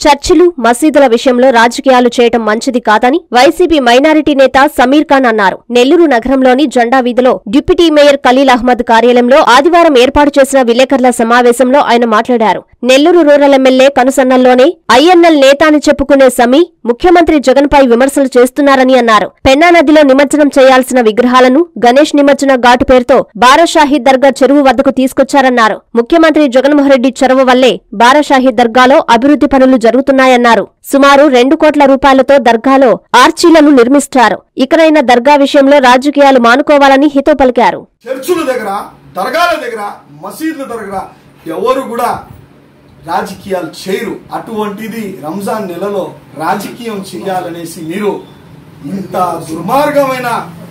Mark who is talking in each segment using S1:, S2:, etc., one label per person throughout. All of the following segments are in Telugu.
S1: చర్చిలు మసీదుల విషయంలో రాజకీయాలు చేయటం మంచిది కాదని వైసీపీ మైనారిటీ నేత సమీర్ ఖాన్ అన్నారు నెల్లూరు నగరంలోని జెండా వీధిలో డిప్యూటీ మేయర్ ఖలీల్ అహ్మద్ కార్యాలయంలో ఆదివారం ఏర్పాటు చేసిన విలేకరుల సమావేశంలో ఆయన మాట్లాడారు నెల్లూరు రూరల్ ఎమ్మెల్యే కనుసన్నల్లోనే ఐఎన్ఎల్ నేత అని చెప్పుకునే సమీ ముఖ్యమంత్రి జగన్ పై విమర్శలు చేస్తున్నారని అన్నారు పెన్నా నదిలో నిమజ్జనం చేయాల్సిన విగ్రహాలను గణేష్ నిమజ్జన ఘాటు పేరుతో బారాషాహీ దర్గా చెరువు వద్దకు తీసుకొచ్చారన్నారు ముఖ్యమంత్రి జగన్మోహన్ రెడ్డి చొరవ వల్లే బారాషాహీ దర్గాలో అభివృద్ధి పనులు జరుగుతున్నాయన్నారు సుమారు రెండు కోట్ల రూపాయలతో దర్గాలో ఆర్చీలను నిర్మిస్తారు ఇకనైనా దర్గా విషయంలో రాజకీయాలు మానుకోవాలని హితో పలికారు
S2: చర్చుల దగ్గర దర్గాల దగ్గర మసీదుల దగ్గర ఎవరు కూడా రాజకీయాలు చేయరు అటువంటిది రంజాన్ నెలలో రాజకీయం చేయాలనేసి మీరు ఇంత దుర్మార్గమైన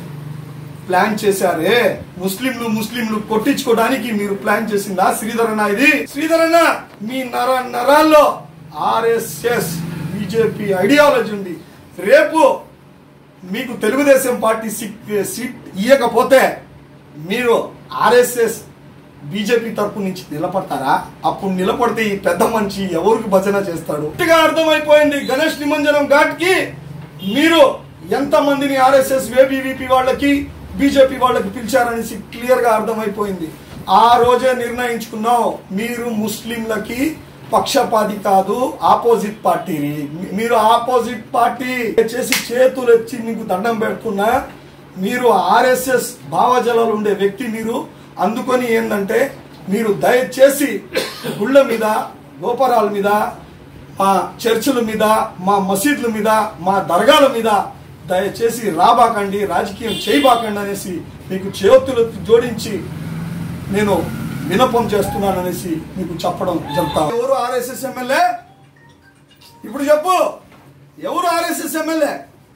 S2: ప్లాన్ చేశారే ముస్లింలు ముస్లింలు కొట్టించుకోవడానికి మీరు ప్లాన్ చేసిందా శ్రీధరన్న ఇది శ్రీధరన్న మీ నర నరాల్లో ఆర్ఎస్ఎస్ బీజేపీ ఐడియాలజీ ఉంది రేపు మీకు తెలుగుదేశం పార్టీ సీట్ సీట్ ఇవ్వకపోతే మీరు ఆర్ఎస్ఎస్ బీజేపీ తరపు నుంచి నిలబడతారా అప్పుడు నిలబడితే ఈ పెద్ద మనిషి ఎవరికి భజన చేస్తాడు గట్టిగా అర్థమైపోయింది గణేష్ నిమజ్జనం ఘాట్ కి మీరు ఎంత మందిని ఆర్ఎస్ఎస్ ఏబీవీపీ వాళ్ళకి బీజేపీ వాళ్ళకి పిలిచారనేసి క్లియర్ గా అర్థమైపోయింది ఆ రోజే నిర్ణయించుకున్నాం మీరు ముస్లింలకి పక్షపాతి కాదు ఆపోజిట్ పార్టీ మీరు ఆపోజిట్ పార్టీ చేసి చేతులు ఎత్తి మీకు దండం పెడుతున్నా మీరు ఆర్ఎస్ఎస్ భావజలాలు ఉండే వ్యక్తి మీరు అందుకొని ఏంటంటే మీరు దయచేసి గుళ్ళ మీద గోపురాల మీద మా చర్చిల మీద మా మసీదుల మీద మా దర్గాల మీద దయచేసి రాబాకండి రాజకీయం చేయబాకండి అనేసి మీకు చేతులు జోడించి నేను వినపం చేస్తున్నాననేసి మీకు చెప్పడం జరుగుతా ఎవరు ఆర్ఎస్ఎస్ ఎమ్మెల్యే ఇప్పుడు చెప్పు ఎవరు ఆర్ఎస్ఎస్ ఎమ్మెల్యే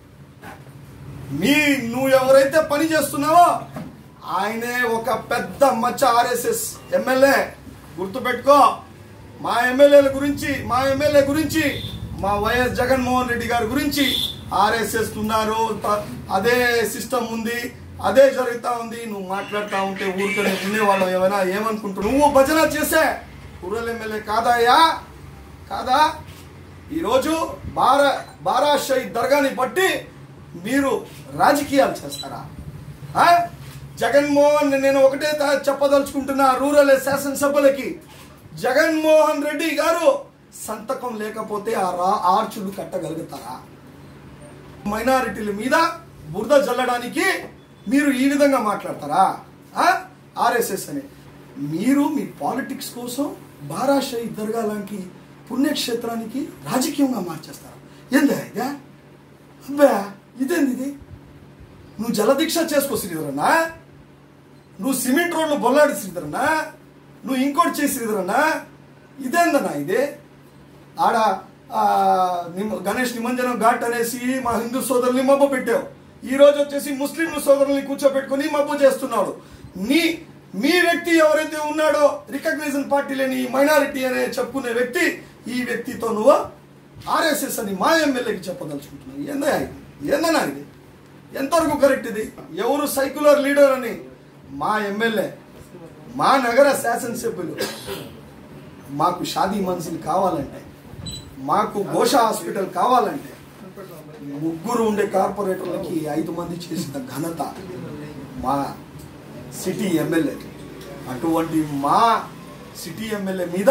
S2: మీ నువ్వు ఎవరైతే పని చేస్తున్నావో ఆయనే ఒక పెద్ద మచ్చ ఆర్ఎస్ఎస్ ఎమ్మెల్యే గుర్తుపెట్టుకో మా ఎమ్మెల్యేల గురించి మా ఎమ్మెల్యే గురించి మా వైఎస్ జగన్మోహన్ రెడ్డి గారి గురించి ఆర్ఎస్ఎస్ ఉన్నారు త- అదే సిస్టమ్ ఉంది అదే జరుగుతా ఉంది నువ్వు మాట్లాడుతా ఉంటే ఊరికనే ఉండేవాళ్ళం ఏమైనా ఏమనుకుంటున్నావు నువ్వు భజన చేసే రూరల్ ఎమ్మెల్యే కాదాయా కాదా ఈరోజు బారా బారాషై దర్గాని బట్టి మీరు రాజకీయాలు చేస్తారా ఆ? జగన్మోహన్ నేను ఒకటే తా- చెప్పదలుచుకుంటున్నా రూరల్ శాసనసభలకి జగన్మోహన్ రెడ్డి గారు సంతకం లేకపోతే ఆ రా ఆర్చులు కట్టగలుగుతారా మైనారిటీల మీద బురద జల్లడానికి మీరు ఈ విధంగా మాట్లాడతారా ఆర్ఎస్ఎస్ అని మీరు మీ పాలిటిక్స్ కోసం బారాషాయి దర్గా లాంటి పుణ్యక్షేత్రానికి రాజకీయంగా మార్చేస్తారా ఏందా ఇదే అబ్బా ఇదేంది ఇది నువ్వు జలదీక్ష చేసుకో శ్రీధరన్నా నువ్వు సిమెంట్ రోడ్లు బొల్లాడి శ్రీధరన్నా నువ్వు ఇంకోటి చేసి శ్రీధరన్నా ఇదేందన్నా ఇదే ఆడ ఆ, నిమ- గణేష్ నిమజ్జనం ఘాట్ అనేసి మా హిందూ సోదరుల్ని మబ్బు పెట్టావు ఈ రోజు వచ్చేసి ముస్లిం సోదరుల్ని కూర్చోబెట్టుకుని మబ్బు చేస్తున్నాడు నీ మీ వ్యక్తి ఎవరైతే ఉన్నాడో రికగ్నైజన్ పార్టీ లేని మైనారిటీ అనే చెప్పుకునే వ్యక్తి ఈ వ్యక్తితో నువ్వు ఆర్ఎస్ఎస్ అని మా ఎమ్మెల్యేకి చెప్పదలుచుకుంటున్నావు ఏందా ఇది ఏందన్నా ఇది ఎంతవరకు కరెక్ట్ ఇది ఎవరు సైక్యులర్ లీడర్ అని మా ఎమ్మెల్యే మా నగర శాసనసభ్యులు మాకు షాదీ మన్సిల్ కావాలంటే మాకు ఘోష హాస్పిటల్ కావాలంటే ముగ్గురు ఉండే కార్పొరేటర్లకి ఐదు మంది చేసిన ఘనత మా సిటీ ఎమ్మెల్యే అటువంటి మా సిటీ ఎమ్మెల్యే మీద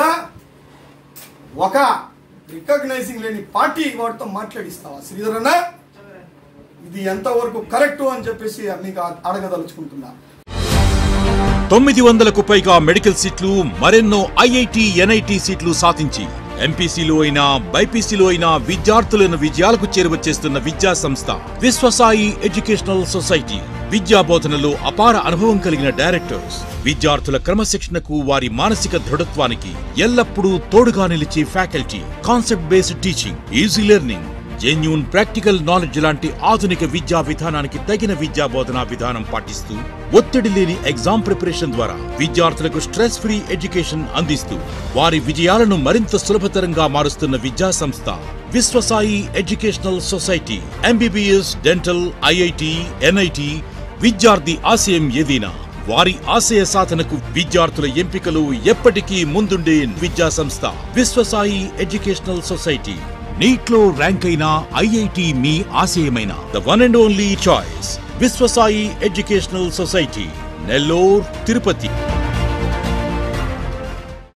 S2: ఒక రికగ్నైజింగ్ లేని పార్టీ వాటితో మాట్లాడిస్తావా శ్రీధరన్న ఇది ఎంతవరకు కరెక్ట్ అని చెప్పేసి మీకు అడగదలుచుకుంటున్నా
S3: తొమ్మిది వందలకు పైగా మెడికల్ సీట్లు మరెన్నో ఐఐటి ఎన్ఐటి సీట్లు సాధించి ఎంపీసీలో అయినా బైపీసీలో అయినా విద్యార్థులను విజయాలకు చేరువచేస్తున్న విద్యా సంస్థ విశ్వసాయి ఎడ్యుకేషనల్ సొసైటీ విద్యా బోధనలో అపార అనుభవం కలిగిన డైరెక్టర్స్ విద్యార్థుల క్రమశిక్షణకు వారి మానసిక దృఢత్వానికి ఎల్లప్పుడూ తోడుగా నిలిచే faculty concept based teaching easy learning genuine practical knowledge లాంటి ఆధునిక విద్యా విధానానికి తగిన విద్యా బోధనా విధానం పాటిస్తూ ఒత్తిడి లేని ఎగ్జామ్ ప్రిపరేషన్ ద్వారా విద్యార్థులకు స్ట్రెస్ ఫ్రీ ఎడ్యుకేషన్ అందిస్తూ వారి విజయాలను మరింత సులభతరంగా మారుస్తున్న విద్యా సంస్థ Viswasai educational society MBBS dental IIT NIT విద్యార్థి ఆశయం ఏదైనా వారి ఆశయ సాధనకు విద్యార్థుల ఎంపికలు ఎప్పటికీ ముందుండే విద్యా సంస్థ విశ్వసాయి ఎడ్యుకేషనల్ సొసైటీ నీట్ లో ర్యాంక్ అయిన ఐఐటి మీ ఆశయమైన the one and only choice Viswasai educational society Nellore Tirupati